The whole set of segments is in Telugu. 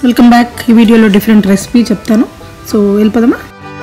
వెల్కమ్ బ్యాక్ ఈ వీడియోలో డిఫరెంట్ రెసిపీ చెప్తాను సో వెళ్ళిపోదామా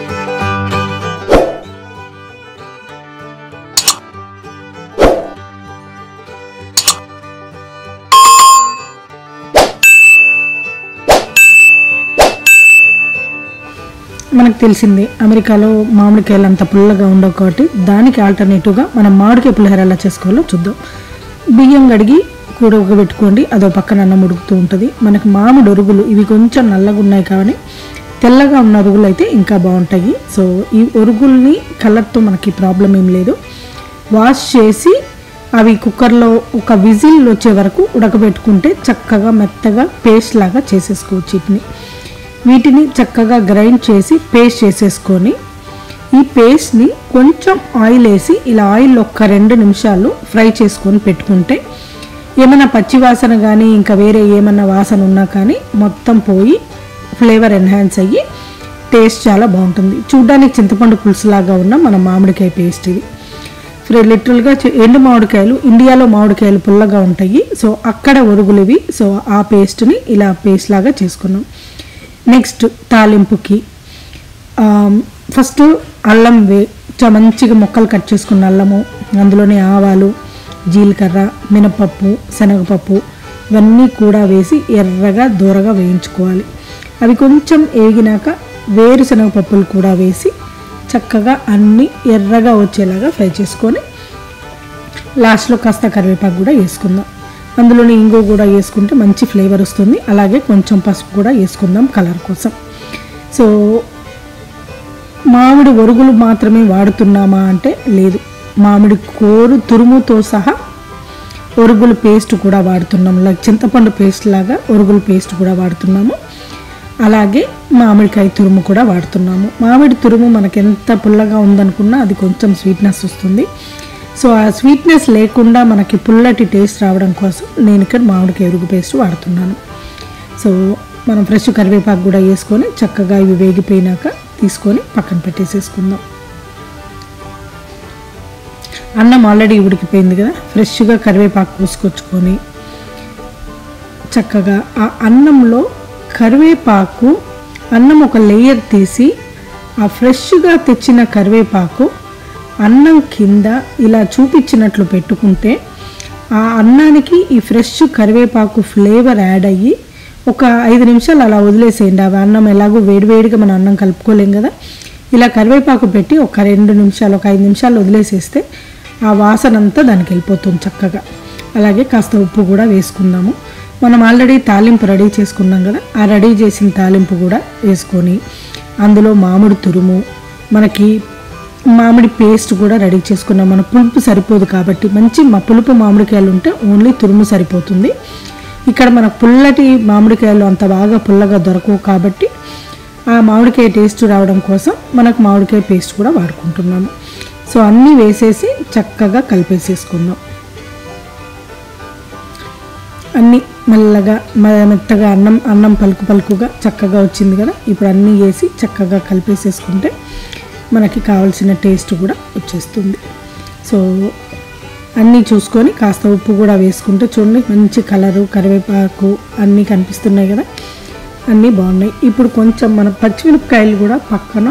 మనకు తెలిసింది అమెరికాలో మామిడికాయలు అంత పుల్లగా ఉండవు కాబట్టి దానికి ఆల్టర్నేటివ్గా మనం మామిడికాయ పులిహోర ఎలా చేసుకోవాలో చూద్దాం బియ్యం కడిగి కూడా పెట్టుకోండి అదో పక్కన అన్నం ఉడుకుతూ ఉంటుంది మనకు మామిడి ఒరుగులు ఇవి కొంచెం నల్లగా ఉన్నాయి కానీ తెల్లగా ఉన్న ఒరుగులు అయితే ఇంకా బాగుంటాయి సో ఈ ఒరుగుల్ని కలర్తో మనకి ప్రాబ్లం ఏం లేదు వాష్ చేసి అవి కుక్కర్లో ఒక విజిల్ వచ్చే వరకు ఉడకబెట్టుకుంటే చక్కగా మెత్తగా పేస్ట్ లాగా చేసేసుకోవచ్చు వీటిని వీటిని చక్కగా గ్రైండ్ చేసి పేస్ట్ చేసేసుకొని ఈ పేస్ట్ని కొంచెం ఆయిల్ వేసి ఇలా ఆయిల్ ఒక్క రెండు నిమిషాలు ఫ్రై చేసుకొని పెట్టుకుంటే ఏమైనా పచ్చి వాసన కానీ ఇంకా వేరే ఏమైనా వాసన ఉన్నా కానీ మొత్తం పోయి ఫ్లేవర్ ఎన్హాన్స్ అయ్యి టేస్ట్ చాలా బాగుంటుంది చూడ్డానికి చింతపండు పులుసులాగా ఉన్న మన మామిడికాయ పేస్ట్ ఇది ఫ్రీ- లిటరల్గా చె- ఎండు మామిడికాయలు ఇండియాలో మామిడికాయలు పుల్లగా ఉంటాయి సో అక్కడ ఒరుగులు ఇవి సో ఆ పేస్ట్ని ఇలా పేస్ట్ లాగా చేసుకున్నాం నెక్స్ట్ తాలింపుకి ఆమ్, ఫస్ట్ అల్లం వే చ- మంచిగా ముక్కలు కట్ చేసుకున్న అల్లము అందులోనే ఆవాలు జీలకర్ర మినపప్పు శనగపప్పు ఇవన్నీ కూడా వేసి ఎర్రగా దూరగా వేయించుకోవాలి అవి కొంచెం వేగినాక వేరుశనగ పప్పులు కూడా వేసి చక్కగా అన్నీ ఎర్రగా వచ్చేలాగా ఫ్రై చేసుకొని లాస్ట్లో కాస్త కరివేపాకు కూడా వేసుకుందాం అందులోని ఇంగు కూడా వేసుకుంటే మంచి ఫ్లేవర్ వస్తుంది అలాగే కొంచెం పసుపు కూడా వేసుకుందాం కలర్ కోసం సో మామిడి ఒరుగులు మాత్రమే వాడుతున్నామా అంటే లేదు మామిడి కోరు తురుముతో సహా ఒరుగుల పేస్ట్ కూడా వాడుతున్నాము లైక్ చింతపండు పేస్ట్ లాగా ఒరుగుల పేస్ట్ కూడా వాడుతున్నాము అలాగే మామిడికాయ తురుము కూడా వాడుతున్నాము మామిడి తురుము మనకి ఎంత పుల్లగా ఉందనుకున్నా అది కొంచెం స్వీట్నెస్ వస్తుంది సో ఆ స్వీట్నెస్ లేకుండా మనకి పుల్లటి టేస్ట్ రావడం కోసం నేను ఇక్కడ మామిడికాయ ఎరుగు పేస్ట్ వాడుతున్నాను సో మనం ఫ్రెష్ కరివేపాకు కూడా వేసుకొని చక్కగా ఇవి వేగిపోయినాక తీసుకొని పక్కన పెట్టేసేసుకుందాం అన్నం ఆల్రెడీ ఉడికిపోయింది కదా ఫ్రెష్గా కరివేపాకు పూసుకొచ్చుకొని చక్కగా ఆ అన్నంలో కరివేపాకు అన్నం ఒక లేయర్ తీసి ఆ ఫ్రెష్గా తెచ్చిన కరివేపాకు అన్నం కింద ఇలా చూపించినట్లు పెట్టుకుంటే ఆ అన్నానికి ఈ ఫ్రెష్ కరివేపాకు ఫ్లేవర్ యాడ్ అయ్యి ఒక ఐదు నిమిషాలు అలా వదిలేసేయండి అవి అన్నం ఎలాగో వేడివేడిగా మనం అన్నం కలుపుకోలేం కదా ఇలా కరివేపాకు పెట్టి ఒక రెండు నిమిషాలు ఒక ఐదు నిమిషాలు వదిలేసేస్తే ఆ వాసన అంతా దానికి వెళ్ళిపోతుంది చక్కగా అలాగే కాస్త ఉప్పు కూడా వేసుకుందాము మనం ఆల్రెడీ తాలింపు రెడీ చేసుకున్నాం కదా ఆ రెడీ చేసిన తాలింపు కూడా వేసుకొని అందులో మామిడి తురుము మనకి మామిడి పేస్ట్ కూడా రెడీ చేసుకున్నాం మన పులుపు సరిపోదు కాబట్టి మంచి మా పులుపు మామిడికాయలు ఉంటే ఓన్లీ తురుము సరిపోతుంది ఇక్కడ మన పుల్లటి మామిడికాయలు అంత బాగా పుల్లగా దొరకవు కాబట్టి ఆ మామిడికాయ టేస్ట్ రావడం కోసం మనకు మామిడికాయ పేస్ట్ కూడా వాడుకుంటున్నాము సో అన్నీ వేసేసి చక్కగా కలిపేసేసుకుందాం అన్నీ మెల్లగా మ- మెత్తగా అన్నం అన్నం పలుకు పలుకుగా చక్కగా వచ్చింది కదా ఇప్పుడు అన్నీ వేసి చక్కగా కలిపేసేసుకుంటే మనకి కావాల్సిన టేస్ట్ కూడా వచ్చేస్తుంది సో అన్నీ చూసుకొని కాస్త ఉప్పు కూడా వేసుకుంటే చూడండి మంచి కలరు కరివేపాకు అన్నీ కనిపిస్తున్నాయి కదా అన్నీ బాగున్నాయి ఇప్పుడు కొంచెం మన పచ్చిమిరపకాయలు కూడా పక్కన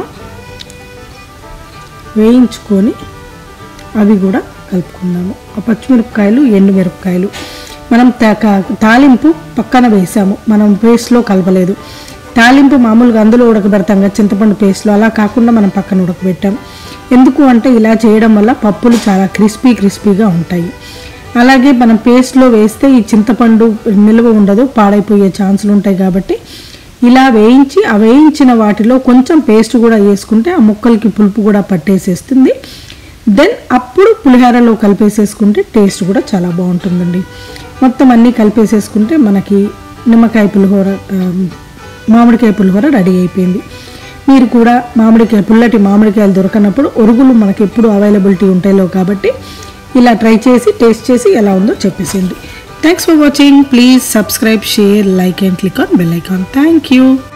వేయించుకొని అవి కూడా కలుపుకుందాము ఆ పచ్చిమిరపకాయలు ఎండు మిరపకాయలు మనం తా- కా- తాలింపు పక్కన వేసాము మనం పేస్ట్లో కలపలేదు తాలింపు మామూలుగా అందులో ఉడకబెడతాం కదా చింతపండు పేస్ట్లో అలా కాకుండా మనం పక్కన ఉడకబెట్టాం ఎందుకు అంటే ఇలా చేయడం వల్ల పప్పులు చాలా క్రిస్పీ క్రిస్పీగా ఉంటాయి అలాగే మనం పేస్ట్లో వేస్తే ఈ చింతపండు నిల్వ ఉండదు పాడైపోయే ఛాన్సులు ఉంటాయి కాబట్టి ఇలా వేయించి ఆ వేయించిన వాటిలో కొంచెం పేస్ట్ కూడా వేసుకుంటే ఆ ముక్కలకి పులుపు కూడా పట్టేసేస్తుంది దెన్ అప్పుడు పులిహోరలో కలిపేసేసుకుంటే టేస్ట్ కూడా చాలా బాగుంటుందండి మొత్తం అన్నీ కలిపేసేసుకుంటే మనకి నిమ్మకాయ పులిహోర ఆ, మామిడికాయ పులిహోర రెడీ అయిపోయింది మీరు కూడా మామిడికాయ పుల్లటి మామిడికాయలు దొరకనప్పుడు ఒరుగులు మనకి ఎప్పుడు అవైలబిలిటీ ఉంటాయిలో కాబట్టి ఇలా ట్రై చేసి టేస్ట్ చేసి ఎలా ఉందో చెప్పేసేయండి thanks for watching please subscribe share like and click on bell icon thank you